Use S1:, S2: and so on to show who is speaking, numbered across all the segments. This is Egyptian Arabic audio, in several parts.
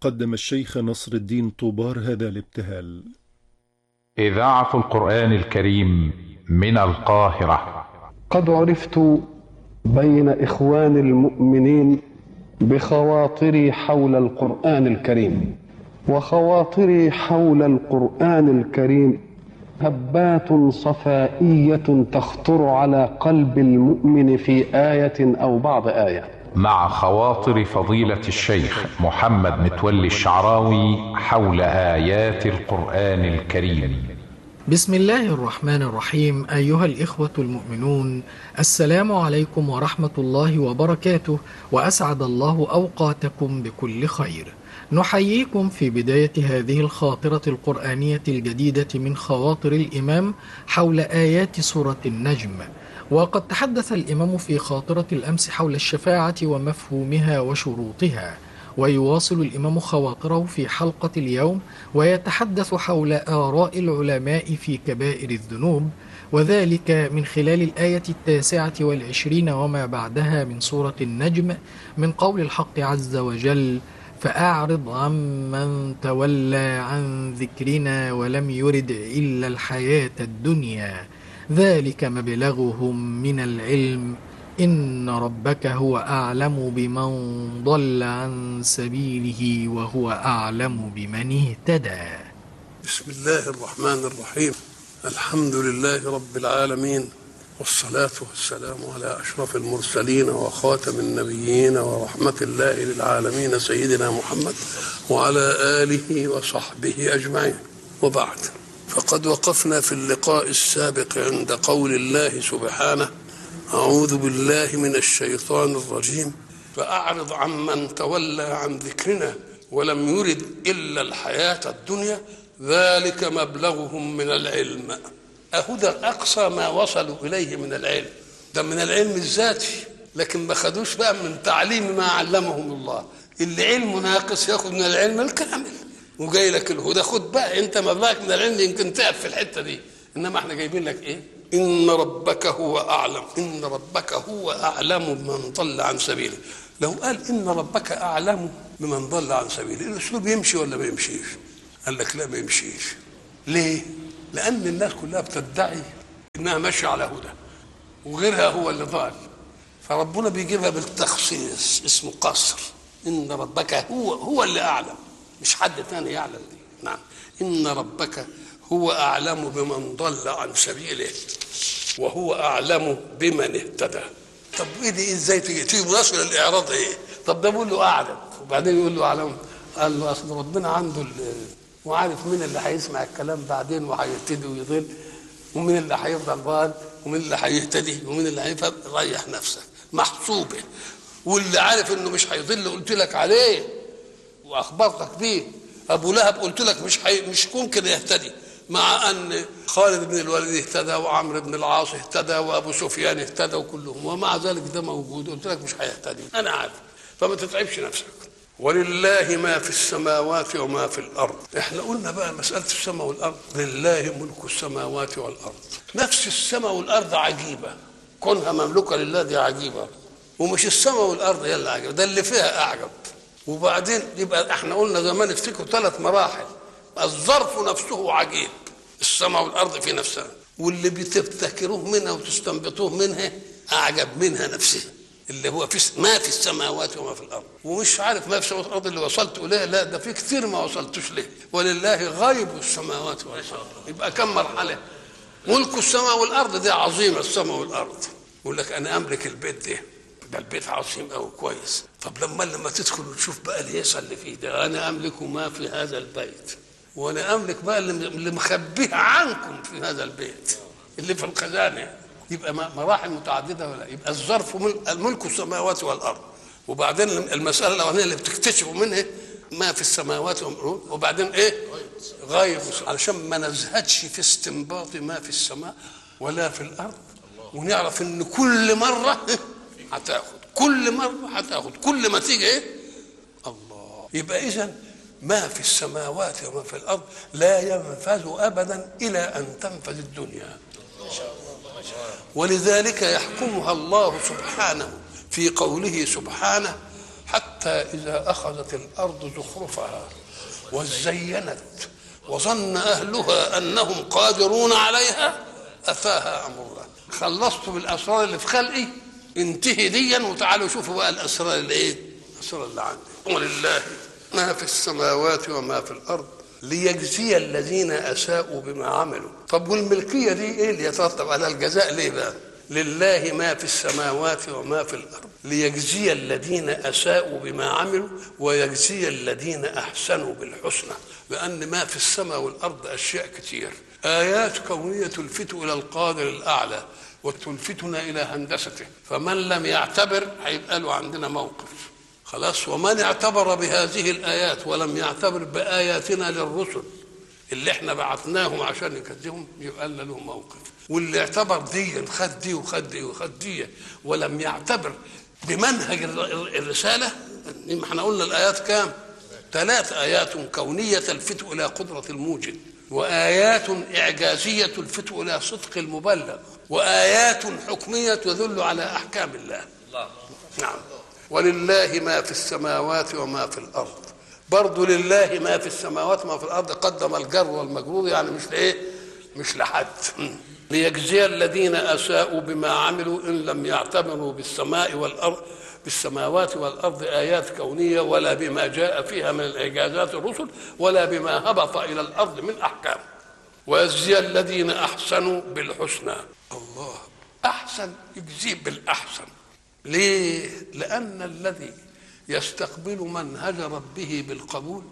S1: قدم الشيخ نصر الدين طوبار هذا الابتهال
S2: إذاعة القرآن الكريم من القاهرة
S3: قد عرفت بين إخوان المؤمنين بخواطري حول القرآن الكريم وخواطري حول القرآن الكريم هبات صفائية تخطر على قلب المؤمن في آية أو بعض آية
S2: مع خواطر فضيلة الشيخ محمد متولي الشعراوي حول آيات القرآن الكريم
S4: بسم الله الرحمن الرحيم أيها الإخوة المؤمنون السلام عليكم ورحمة الله وبركاته وأسعد الله أوقاتكم بكل خير نحييكم في بداية هذه الخاطرة القرآنية الجديدة من خواطر الإمام حول آيات سورة النجم وقد تحدث الإمام في خاطرة الأمس حول الشفاعة ومفهومها وشروطها ويواصل الإمام خواطره في حلقة اليوم ويتحدث حول آراء العلماء في كبائر الذنوب وذلك من خلال الآية التاسعة والعشرين وما بعدها من سورة النجم من قول الحق عز وجل فأعرض عمن تولى عن ذكرنا ولم يرد إلا الحياة الدنيا ذلك مبلغهم من العلم إن ربك هو أعلم بمن ضل عن سبيله وهو أعلم بمن اهتدى
S5: بسم الله الرحمن الرحيم الحمد لله رب العالمين والصلاة والسلام على أشرف المرسلين وخاتم النبيين ورحمة الله للعالمين سيدنا محمد وعلى آله وصحبه أجمعين وبعد فقد وقفنا في اللقاء السابق عند قول الله سبحانه أعوذ بالله من الشيطان الرجيم فأعرض عمن تولى عن ذكرنا ولم يرد إلا الحياة الدنيا ذلك مبلغهم من العلم أهو ده أقصى ما وصلوا إليه من العلم ده من العلم الذاتي لكن ما خدوش بقى من تعليم ما علمهم الله اللي علمه ناقص ياخد من العلم الكامل وجاي لك الهدى خد بقى انت مبلغك من العلم يمكن تقف في الحته دي انما احنا جايبين لك ايه ان ربك هو اعلم ان ربك هو اعلم بمن ضل عن سبيله لو قال ان ربك اعلم بمن ضل عن سبيله الاسلوب يمشي ولا ما يمشيش قال لك لا ما يمشيش ليه لان الناس كلها بتدعي انها ماشيه على هدى وغيرها هو اللي ضال فربنا بيجيبها بالتخصيص اسمه قصر ان ربك هو هو اللي اعلم مش حد ثاني يعلم دي نعم ان ربك هو اعلم بمن ضل عن سبيله وهو اعلم بمن اهتدى طب ايه دي ازاي تيجي تيجي مناسبه للاعراض ايه طب ده بيقول له اعلم وبعدين يقول له اعلم قال له اصل ربنا عنده وعارف مين اللي هيسمع الكلام بعدين وهيهتدي ويضل ومين اللي هيفضل ضال ومين اللي هيهتدي ومين اللي هيفضل ريح نفسك محسوبه واللي عارف انه مش هيضل قلت لك عليه واخبرتك بيه ابو لهب قلت لك مش حي... مش ممكن يهتدي مع ان خالد بن الوليد اهتدى وعمرو بن العاص اهتدى وابو سفيان اهتدى وكلهم ومع ذلك ده موجود قلت لك مش هيهتدي انا عارف فما تتعبش نفسك ولله ما في السماوات وما في الارض احنا قلنا بقى مساله السماء والارض لله ملك السماوات والارض نفس السماء والارض عجيبه كونها مملوكه لله دي عجيبه ومش السماء والارض هي اللي عجيبه ده اللي فيها اعجب وبعدين يبقى احنا قلنا زمان افتكروا ثلاث مراحل الظرف نفسه عجيب السماء والارض في نفسها واللي بتفتكروه منها وتستنبطوه منها اعجب منها نفسها اللي هو في ما في السماوات وما في الارض ومش عارف ما في السماوات والارض اللي وصلت اليه لا ده في كثير ما وصلتوش ليه ولله غيب السماوات والارض يبقى كم مرحله ملك السماء والارض دي عظيمه السماء والارض يقول لك انا املك البيت ده ده البيت عظيم قوي كويس طب لما لما تدخل وتشوف بقى الهيصه اللي فيه ده انا املك ما في هذا البيت وانا املك بقى اللي مخبيه عنكم في هذا البيت اللي في الخزانه يبقى مراحل متعدده ولا يبقى الظرف الملك السماوات والارض وبعدين المساله الاولانيه اللي بتكتشفوا منها ما في السماوات وبعدين ايه غايب علشان ما نزهدش في استنباط ما في السماء ولا في الارض ونعرف ان كل مره هتاخد كل مره هتاخد كل ما تيجي ايه الله يبقى اذا ما في السماوات وما في الارض لا ينفذ ابدا الى ان تنفذ الدنيا ولذلك يحكمها الله سبحانه في قوله سبحانه حتى إذا أخذت الأرض زخرفها وزينت وظن أهلها أنهم قادرون عليها أتاها أمرنا خلصت بالأسرار اللي في خلقي انتهي ديا وتعالوا شوفوا بقى الأسرار اللي إيه الأسرار اللي عندي ولله ما في السماوات وما في الأرض ليجزي الذين أساءوا بما عملوا طب والملكية دي إيه اللي يترتب على الجزاء ليه بقى لله ما في السماوات وما في الأرض ليجزي الذين أساءوا بما عملوا ويجزي الذين أحسنوا بالحسنى لأن ما في السماء والأرض أشياء كتير آيات كونية تلفت إلى القادر الأعلى وتلفتنا إلى هندسته فمن لم يعتبر هيبقى له عندنا موقف خلاص ومن اعتبر بهذه الآيات ولم يعتبر بآياتنا للرسل اللي احنا بعثناهم عشان يكذبهم يبقى لنا له موقف واللي اعتبر دي خد دي وخد دي وخد دي ولم يعتبر بمنهج الرسالة ما احنا قلنا الآيات كام ثلاث آيات كونية تلفت إلى قدرة الموجد وآيات إعجازية تلفت إلى صدق المبلغ وآيات حكمية تدل على أحكام الله نعم ولله ما في السماوات وما في الأرض برضو لله ما في السماوات وما في الأرض قدم الجر والمجرور يعني مش لإيه مش لحد ليجزي الذين أساءوا بما عملوا إن لم يعتبروا بالسماء والأرض بالسماوات والأرض آيات كونية ولا بما جاء فيها من الإعجازات الرسل ولا بما هبط إلى الأرض من أحكام ويجزي الذين أحسنوا بالحسنى الله أحسن يجزي بالأحسن ليه؟ لأن الذي يستقبل منهج ربه بالقبول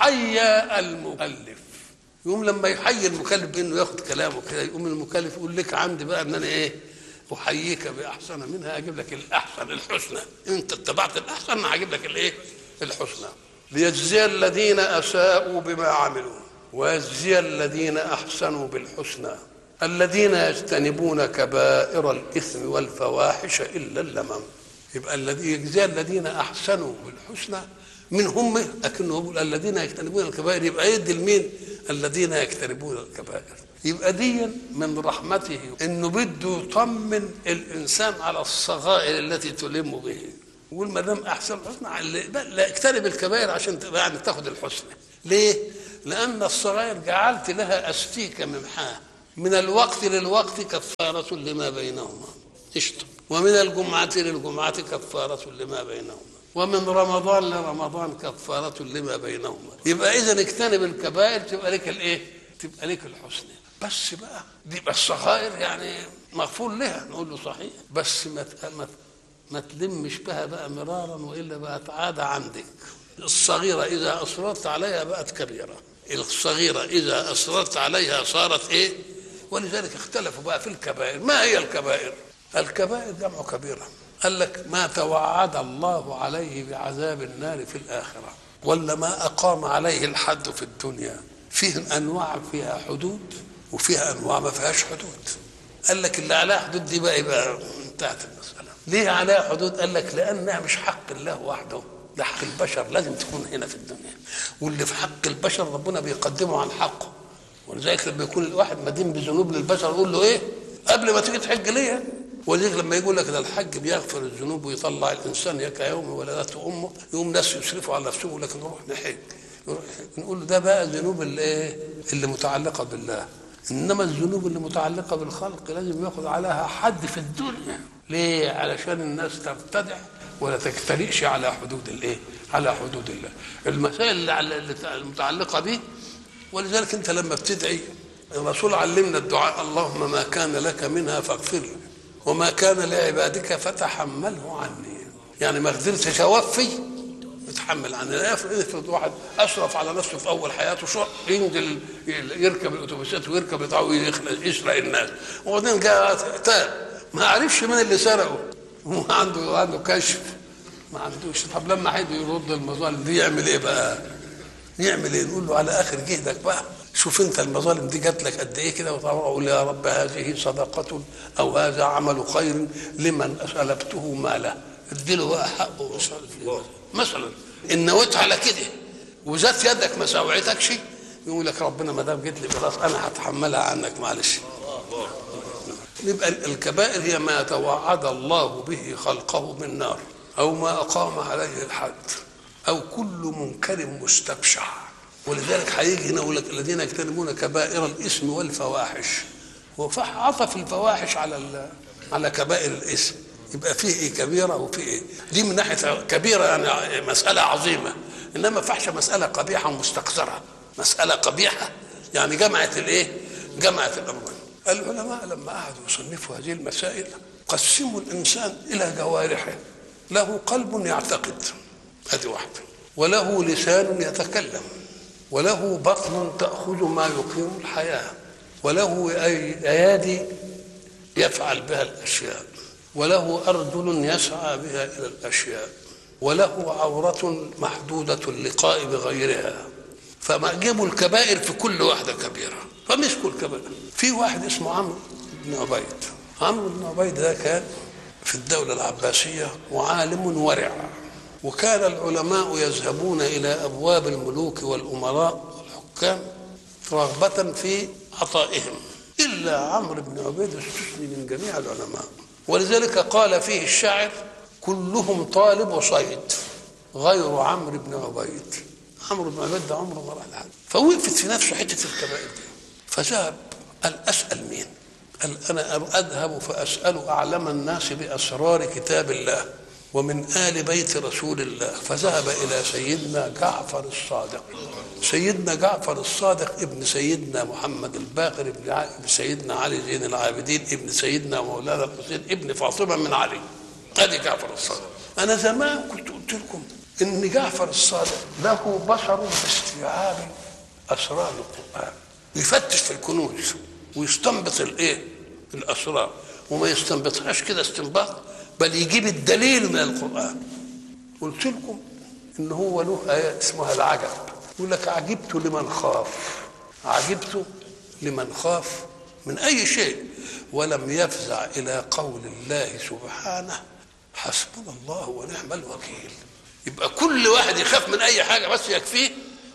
S5: حيا المكلف يقوم لما يحيي المكلف بانه ياخد كلامه كده يقوم المكلف يقول لك عندي بقى ان انا ايه احييك باحسن منها اجيب لك الاحسن الحسنى انت اتبعت الاحسن انا هجيب لك الايه الحسنى ليجزي الذين اساءوا بما عملوا ويجزي الذين احسنوا بالحسنى الذين يجتنبون كبائر الاثم والفواحش الا اللمم يبقى الذي يجزي الذين احسنوا بالحسنى من هم لكنه يقول الذين يجتنبون الكبائر يبقى يدي لمين الذين يجتنبون الكبائر يبقى دي من رحمته انه بده يطمن الانسان على الصغائر التي تلم به يقول ما دام احسن حسنى لا اجتنب الكبائر عشان تبقى يعني تاخد الحسنى ليه؟ لان الصغائر جعلت لها استيكه ممحاه من الوقت للوقت كفاره لما بينهما اشطب ومن الجمعه للجمعه كفاره لما بينهما ومن رمضان لرمضان كفارة لما بينهما يبقى إذا اجتنب الكبائر تبقى لك الإيه؟ تبقى لك الحسنى بس بقى دي بقى الصغائر يعني مغفور لها نقول له صحيح بس ما ما ما تلمش بها بقى مرارا والا بقت عاده عندك الصغيره اذا اصررت عليها بقت كبيره الصغيره اذا اصررت عليها صارت ايه ولذلك اختلفوا بقى في الكبائر ما هي الكبائر الكبائر جمع كبيره قال لك ما توعد الله عليه بعذاب النار في الآخرة ولا ما أقام عليه الحد في الدنيا فيه أنواع فيها حدود وفيها أنواع ما فيهاش حدود قال لك اللي عليها حدود دي بقى يبقى انتهت المسألة ليه عليها حدود قال لك لأنها مش حق الله وحده ده حق البشر لازم تكون هنا في الدنيا واللي في حق البشر ربنا بيقدمه عن حقه ولذلك لما يكون الواحد مدين بذنوب للبشر يقول له ايه قبل ما تيجي تحج ليه ولذلك لما يقول لك ده الحج بيغفر الذنوب ويطلع الانسان كيوم ولدته امه يقوم ناس يسرفوا على نفسهم يقول لك نروح نحج نروح نقول له ده بقى الذنوب اللي ايه اللي متعلقه بالله انما الذنوب اللي متعلقه بالخلق لازم ياخذ عليها حد في الدنيا ليه علشان الناس ترتدع ولا تجترئش على حدود الايه على حدود الله المسائل اللي المتعلقه به ولذلك انت لما بتدعي الرسول علمنا الدعاء اللهم ما كان لك منها فاغفر لي وما كان لعبادك فتحمله عني يعني ما قدرتش اوفي يتحمل عني لا افرض واحد اشرف على نفسه في اول حياته شو ينزل يركب الاتوبيسات ويركب بتاعه يسرق الناس وبعدين جاء تاب ما عرفش مين اللي سرقه وما عنده عنده كشف ما عندوش طب لما حد يرد المظالم دي يعمل ايه بقى؟ يعمل ايه؟ نقول له على اخر جهدك بقى شوف انت المظالم دي جات لك قد ايه كده وتقول يا رب هذه صدقة او هذا عمل خير لمن سلبته ماله اديله بقى حقه مش عارف ايه مثلا ان نويت على كده وزادت يدك ما سوعتكش يقول لك ربنا ما دام جيت لي خلاص انا هتحملها عنك معلش يبقى الكبائر هي ما توعد الله به خلقه من نار أو ما أقام عليه الحد أو كل منكر مستبشع ولذلك هيجي هنا يقول لك الذين يجتنبون كبائر الإثم والفواحش وعطف الفواحش على ال- على كبائر الإثم يبقى فيه إيه كبيرة وفيه إيه دي من ناحية كبيرة يعني مسألة عظيمة إنما فحش مسألة قبيحة ومستقذرة مسألة قبيحة يعني جمعت الإيه؟ جمعت الأمرين العلماء لما قعدوا يصنفوا هذه المسائل قسموا الإنسان إلى جوارحه له قلب يعتقد هذه واحدة وله لسان يتكلم وله بطن تأخذ ما يقيم الحياة وله أي- أيادي يفعل بها الأشياء وله أرجل يسعى بها إلى الأشياء وله عورة محدودة اللقاء بغيرها فما جابوا الكبائر في كل واحدة كبيرة فمسكوا الكبائر في واحد اسمه عمرو بن عبيد عمرو بن عبيد ده كان في الدولة العباسية وعالم ورع وكان العلماء يذهبون إلى أبواب الملوك والأمراء والحكام رغبة في عطائهم إلا عمرو بن عبيد استثني من جميع العلماء ولذلك قال فيه الشاعر كلهم طالب وصيد غير عمرو بن عبيد عمرو بن عبيد ده عمره ما راح لحد فوقفت في نفسه حتة الكبائر دي فذهب قال أسأل مين قال أنا أذهب فأسأل أعلم الناس بأسرار كتاب الله ومن آل بيت رسول الله فذهب إلى سيدنا جعفر الصادق سيدنا جعفر الصادق ابن سيدنا محمد الباقر ابن ع- ابن سيدنا علي زين العابدين ابن سيدنا مولانا الحسين ابن فاطمة من علي ادي جعفر الصادق انا زمان كنت قلت لكم ان جعفر الصادق له بصر باستيعاب اسرار القران يفتش في الكنوز ويستنبط الايه الاسرار وما يستنبطهاش كده استنباط بل يجيب الدليل من القران قلت لكم ان هو له ايات اسمها العجب يقول لك عجبت لمن خاف عجبت لمن خاف من اي شيء ولم يفزع الى قول الله سبحانه حسبنا الله ونعم الوكيل يبقى كل واحد يخاف من اي حاجه بس يكفيه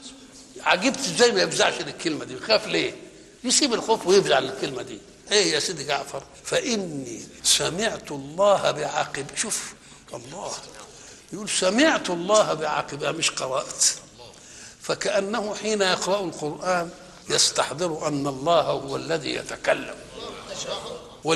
S5: عجبت ازاي ما يفزعش للكلمه دي يخاف ليه يسيب الخوف ويفزع للكلمه دي ايه يا سيدي جعفر فاني سمعت الله بعقب شوف الله يقول سمعت الله بعقبها مش قرات فكانه حين يقرا القران يستحضر ان الله هو الذي يتكلم